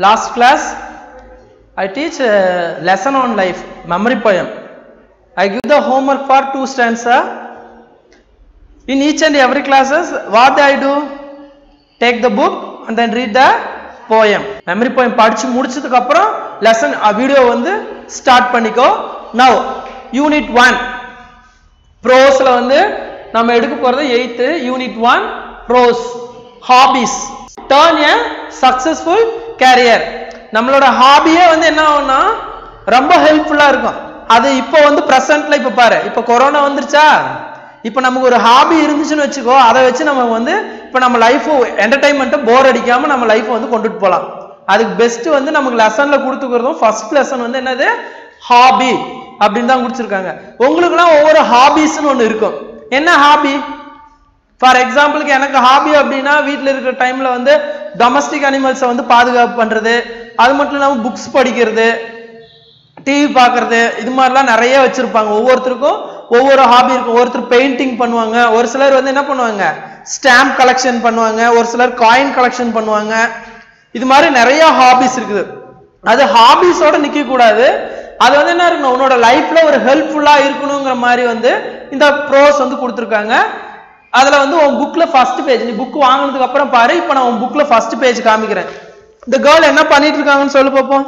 last class I teach a lesson on life, memory poem. I give the homework for two stanza. In each and every classes, what I do? Take the book and then read the poem. Memory poem படிச்சு முடிச்சதுக்கு அப்புறம் lesson video வந்து start பண்ணிக்கோ now unit one ப்ரோஸ்ல வந்து நம்ம எடுக்க போறது eighth unit one prose hobbies turn a successful career நம்மளோட ஹாபியே வந்து என்ன ஆகும்னா ரொம்ப ஹெல்ப்ஃபுல்லா இருக்கும் அது இப்போ வந்து ப்ரெசன்ட்ல இப்போ பாரு இப்போ கொரோனா வந்துருச்சா இப்போ நமக்கு ஒரு ஹாபி இருந்துச்சுன்னு வச்சுக்கோ அதை வச்சு நம்ம வந்து இப்போ நம்ம லைஃப் என்டர்டைன்மெண்ட்டை போர் அடிக்காம நம்ம லைஃப் வந்து கொண்டுட்டு போகலாம் அதுக்கு பெஸ்ட் வந்து நமக்கு லெசன்ல கொடுத்துக்கிறதும் ஃபர்ஸ்ட் லெசன் வந்து என்னது ஹாபி அப்படின்னு தான் கொடுத்துருக்காங்க உங்களுக்குலாம் ஒவ்வொரு ஹாபிஸ்னு ஒன்று இருக்கும் என்ன ஹாபி ஃபார் எக்ஸாம்பிளுக்கு எனக்கு ஹாபி அப்படின்னா வீட்டில் இருக்கிற டைம்ல வந்து டொமஸ்டிக் அனிமல்ஸை வந்து பாதுகாப்பு பண்றது அது மட்டும் இல்லாமல் புக்ஸ் படிக்கிறது டிவி பார்க்கறது இது மாதிரிலாம் நிறைய வச்சிருப்பாங்க ஒவ்வொருத்தருக்கும் ஒவ்வொரு ஹாபி இருக்கும் ஒருத்தர் பெயிண்டிங் பண்ணுவாங்க ஒரு சிலர் வந்து என்ன பண்ணுவாங்க ஸ்டாம்ப் கலெக்ஷன் பண்ணுவாங்க ஒரு சிலர் காயின் கலெக்ஷன் பண்ணுவாங்க இது மாதிரி நிறைய ஹாபிஸ் இருக்குது அது ஹாபிஸோட நிக்க கூடாது அது வந்து என்ன இருக்கணும் உன்னோட லைஃப்ல ஒரு ஹெல்ப்ஃபுல்லா இருக்கணுங்கிற மாதிரி வந்து இந்த ப்ரோஸ் வந்து கொடுத்துருக்காங்க அதுல வந்து உன் புக்ல ஃபர்ஸ்ட் பேஜ் நீ புக் வாங்கினதுக்கு அப்புறம் பாரு இப்போ நான் உன் புக்ல ஃபர்ஸ்ட் பேஜ் காமிக்கிறேன் இந்த கேர்ள் என்ன பண்ணிட்டு இருக்காங்கன்னு சொல்லு பார்ப்போம்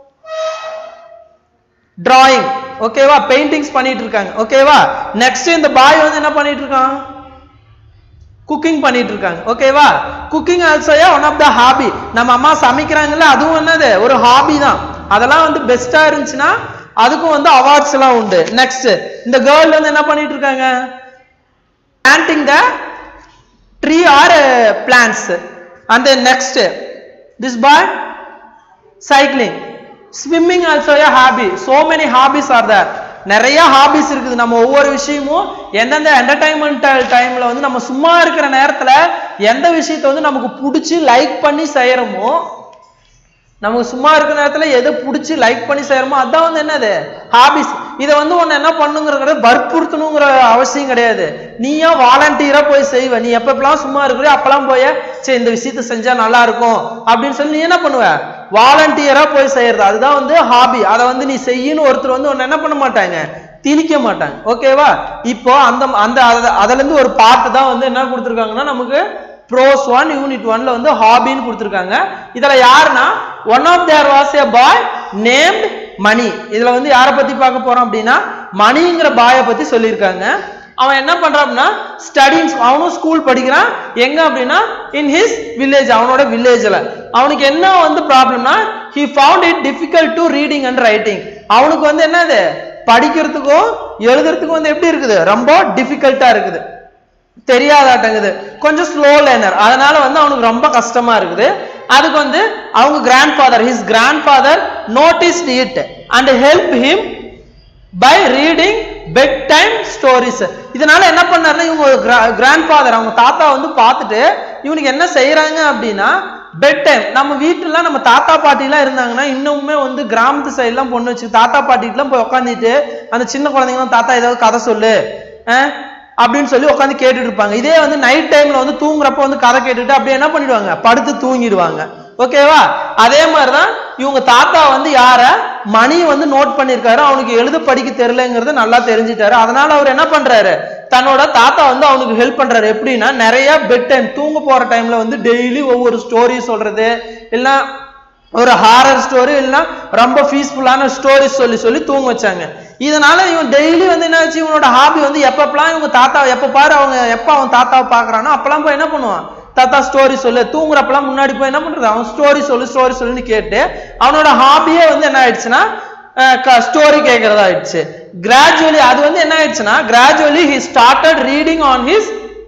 டிராயிங் ஓகேவா பெயிண்டிங்ஸ் பண்ணிட்டு இருக்காங்க ஓகேவா நெக்ஸ்ட் இந்த பாய் வந்து என்ன பண்ணிட்டு இருக்கான் குக்கிங் பண்ணிட்டு இருக்காங்க ஓகேவா cooking also one of the hobby நம்ம அம்மா சமைக்கிறாங்கல்ல அதுவும் என்னது ஒரு ஹாபி தான் அதெல்லாம் வந்து பெஸ்டா இருந்துச்சுன்னா அதுக்கும் வந்து அவார்ட்ஸ் எல்லாம் உண்டு நெக்ஸ்ட் இந்த கேர்ள் வந்து என்ன பண்ணிட்டு இருக்காங்க planting the tree or plans and next this boy cycling swimming also a hobby so many hobbies are there நிறைய ஹாபிஸ் இருக்குது நம்ம ஒவ்வொரு விஷயமும் எந்தெந்த என்டர்டைன்மெண்ட் டைம்ல வந்து நம்ம சும்மா இருக்கிற நேரத்துல எந்த விஷயத்த வந்து நமக்கு பிடிச்சி லைக் பண்ணி செய்யறோமோ நமக்கு சும்மா இருக்கிற நேரத்துல எதை பிடிச்சி லைக் பண்ணி செய்யறோமோ அதான் வந்து என்னது ஹாபிஸ் இதை வந்து ஒன்னு என்ன பண்ணுங்கிறது வற்புறுத்தணுங்கிற அவசியம் கிடையாது நீயா வாலண்டியரா போய் செய்வ நீ எப்பப்பெல்லாம் சும்மா இருக்கிறியோ அப்பெல்லாம் போய் சரி இந்த விஷயத்த செஞ்சா நல்லா இருக்கும் அப்படின்னு சொல்லி நீ என்ன பண்ணுவ வாலண்டியரா போய் செய்யறது அதுதான் வந்து ஹாபி அதை வந்து நீ செய்யணும் ஒருத்தர் வந்து ஒன்னு என்ன பண்ண மாட்டாங்க திணிக்க மாட்டாங்க ஓகேவா இப்போ அந்த அந்த அத- அதுல இருந்து ஒரு பாட்டு தான் வந்து என்ன கொடுத்துருக்காங்கன்னா நமக்கு ப்ரோஸ் ஒன் யூனிட் ஒன்ல வந்து ஹாபின்னு கொடுத்துருக்காங்க இதுல யாருன்னா one of there was a boy named Mani இதுல வந்து யாரை பத்தி பார்க்க போறோம் அப்படின்னா மணிங்கிற பாயை பத்தி சொல்லியிருக்காங்க அவன் என்ன பண்றான் அப்படின்னா ஸ்டடிஸ் அவனும் ஸ்கூல் படிக்கிறான் எங்க அப்படின்னா இன் ஹிஸ் வில்லேஜ் அவனோட வில்லேஜ்ல அவனுக்கு என்ன வந்து ப்ராப்ளம்னா he found it difficult to reading and writing அவனுக்கு வந்து என்னது படிக்கிறதுக்கும் எழுதுறதுக்கும் வந்து எப்படி இருக்குது ரொம்ப டிஃபிகல்ட்டா இருக்குது தெரியாதாட்டங்குது கொஞ்சம் ஸ்லோ லேர்னர் அதனால வந்து அவனுக்கு ரொம்ப கஷ்டமா இருக்குது அதுக்கு வந்து அவங்க grandfather his grandfather noticed it and help him by reading bedtime stories இதனால என்ன பண்ணாருன்னா இவங்க கிராண்ட் ஃபாதர் அவங்க தாத்தா வந்து பார்த்துட்டு இவனுக்கு என்ன செய்யறாங்க அப்படின்னா பெட் டைம் நம்ம வீட்டுலாம் நம்ம தாத்தா பாட்டிலாம் இருந்தாங்கன்னா இன்னுமே வந்து கிராமத்து சைட்லாம் பொண்ணு வச்சு தாத்தா பாட்டிட்டுலாம் போய் உட்காந்துட்டு அந்த சின்ன குழந்தைங்களாம் தாத்தா ஏதாவது கதை சொல்லு அஹ், அப்படின்னு சொல்லி உட்காந்து கேட்டுட்டு இருப்பாங்க இதே வந்து நைட் டைம்ல வந்து தூங்குறப்ப வந்து கதை கேட்டுட்டு அப்படியே என்ன பண்ணிடுவாங்க படுத்து தூங்கிடுவாங்க ஓகேவா அதே மாதிரிதான் இவங்க தாத்தா வந்து யார மணி வந்து நோட் பண்ணிருக்காரு அவனுக்கு எழுத படிக்க தெரியலங்கிறது நல்லா தெரிஞ்சுட்டாரு அதனால அவர் என்ன பண்றாரு தன்னோட தாத்தா வந்து அவனுக்கு ஹெல்ப் பண்றாரு எப்படின்னா நிறைய பெட் டைம் தூங்க போற டைம்ல வந்து டெய்லி ஒவ்வொரு ஸ்டோரி சொல்றது இல்ல ஒரு ஹாரர் ஸ்டோரி இல்லைன்னா ரொம்ப பீஸ்ஃபுல்லான ஸ்டோரி சொல்லி சொல்லி தூங்க வச்சாங்க இதனால இவன் டெய்லி வந்து என்ன ஆச்சு இவனோட ஹாபி வந்து எப்பப்பெல்லாம் இவங்க தாத்தா எப்ப பாரு அவங்க எப்ப அவன் தாத்தாவை பாக்குறானோ அப்பெல்லாம் போய் என்ன பண்ணுவான் தாத்தா ஸ்டோரி சொல்லு தூங்குறப்பெல்லாம் முன்னாடி போய் என்ன பண்றது அவன் ஸ்டோரி சொல்லு ஸ்டோரி சொல்லுன்னு கேட்டு அவனோட ஹாபியே வந்து என்ன ஆயிடுச்சுன்னா ஸ்டோரி கேட்கறதா ஆயிடுச்சு கிராஜுவலி அது வந்து என்ன ஆயிடுச்சுன்னா gradually he started reading on his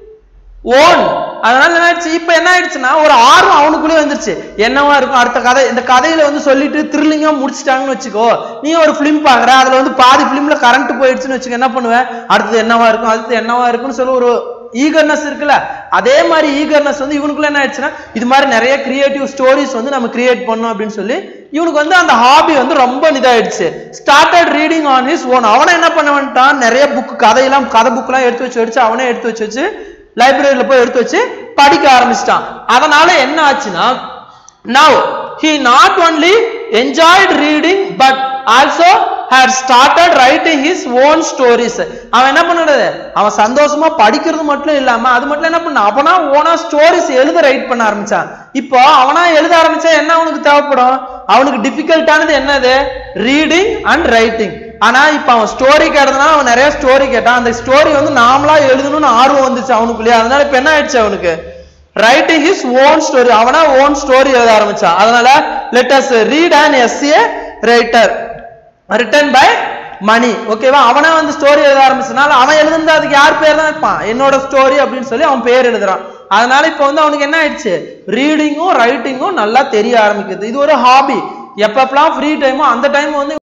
own அதனால என்ன ஆயிடுச்சு இப்ப என்ன ஆயிடுச்சுன்னா ஒரு ஆர்வம் அவனுக்குள்ளே வந்துருச்சு என்னவா இருக்கும் அடுத்த கதை இந்த கதையில வந்து சொல்லிட்டு த்ரில்லிங்கா முடிச்சிட்டாங்கன்னு வச்சுக்கோ நீ ஒரு பிலிம் பாக்குற அதுல வந்து பாதி பிலிம்ல கரண்ட் போயிடுச்சுன்னு வச்சுக்கோ என்ன பண்ணுவ அடுத்தது என்னவா இருக்கும் அடுத்தது என்னவா இருக்கும்னு சொல்லி ஒரு ஈகர்னஸ் இருக்குல்ல அதே மாதிரி ஈகர்னஸ் வந்து இவனுக்குள்ள என்ன ஆயிடுச்சுன்னா இது மாதிரி நிறைய கிரியேட்டிவ் ஸ்டோரிஸ் வந்து நம்ம கிரியேட் பண்ணோம் அப்படின்னு சொல்லி இவனுக்கு வந்து அந்த ஹாபி வந்து ரொம்ப இதாயிடுச்சு started reading on his own அவனை என்ன பண்ண வந்துட்டான் நிறைய புக் கதையெல்லாம் கதை புக்கெல்லாம் எடுத்து வச்சு எடுத்து அவனே எடுத்து வச்சு வச்சு லைப்ரரியில போய் எடுத்து வச்சு படிக்க ஆரம்பிச்சிட்டான் அதனால என்ன ஆச்சுன்னா now he not only enjoyed reading but also had started writing his own stories அவன் என்ன பண்ணுறது அவன் சந்தோஷமா படிக்கிறது மட்டும் இல்லாம அது மட்டும் என்ன பண்ண அவனா ஓனா ஸ்டோரிஸ் எழுத ரைட் பண்ண ஆரம்பிச்சான் இப்போ அவனா எழுத ஆரம்பிச்சா என்ன அவனுக்கு தேவைப்படும் அவனுக்கு டிஃபிகல்ட்டானது என்னது ரீடிங் அண்ட் ரைட்டிங் ஆனா இப்ப அவன் ஸ்டோரி கேட்டதுனால அவன் நிறைய ஸ்டோரி கேட்டான் அந்த ஸ்டோரி வந்து நாமளா எழுதணும்னு ஆர்வம் வந்துச்சு அவனுக்குள்ளேயே அதனால இப்ப என்ன ஆயிடுச்சு அவனுக்கு ரைட்டிங் ஹிஸ் ஓன் ஸ்டோரி அவனா ஓன் ஸ்டோரி எழுத ஆரம்பிச்சான் அதனால let us read and as a writer written by Mani ஓகேவா அவனா வந்து ஸ்டோரி எழுத ஆரம்பிச்சனால அவன் எழுதுனது அதுக்கு யார் பேர் தான் வைப்பான் என்னோட ஸ்டோரி அப்படின்னு சொல்லி அவன் பேர் எழுதுறான் அதனால இப்போ வந்து அவனுக்கு என்ன ஆயிடுச்சு ரீடிங்கும் ரைட்டிங்கும் நல்லா தெரிய ஆரம்பிக்குது இது ஒரு ஹாபி எப்பப்பெல்லாம் ஃப்ரீ டைமோ அந்த டைம் வந்து